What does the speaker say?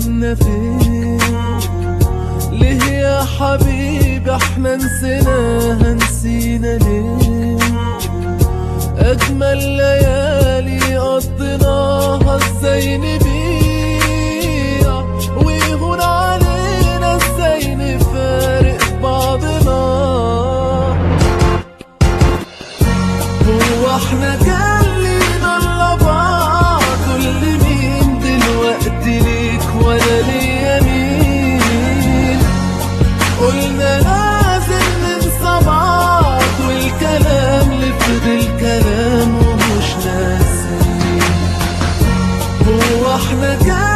كنا فين ليه يا حبيبي احنا نسيناها نسينا ليه اجمل ليالي قضيناها ازاي نبيع ويهون علينا ازاي نفارق بعضنا هو احنا كان لينا الا بعض كل مين دلوقتي ليك وانا ليا مين قلنا لازم ننسى بعض والكلام لفظ الكلام ومش ناسي هو احنا كان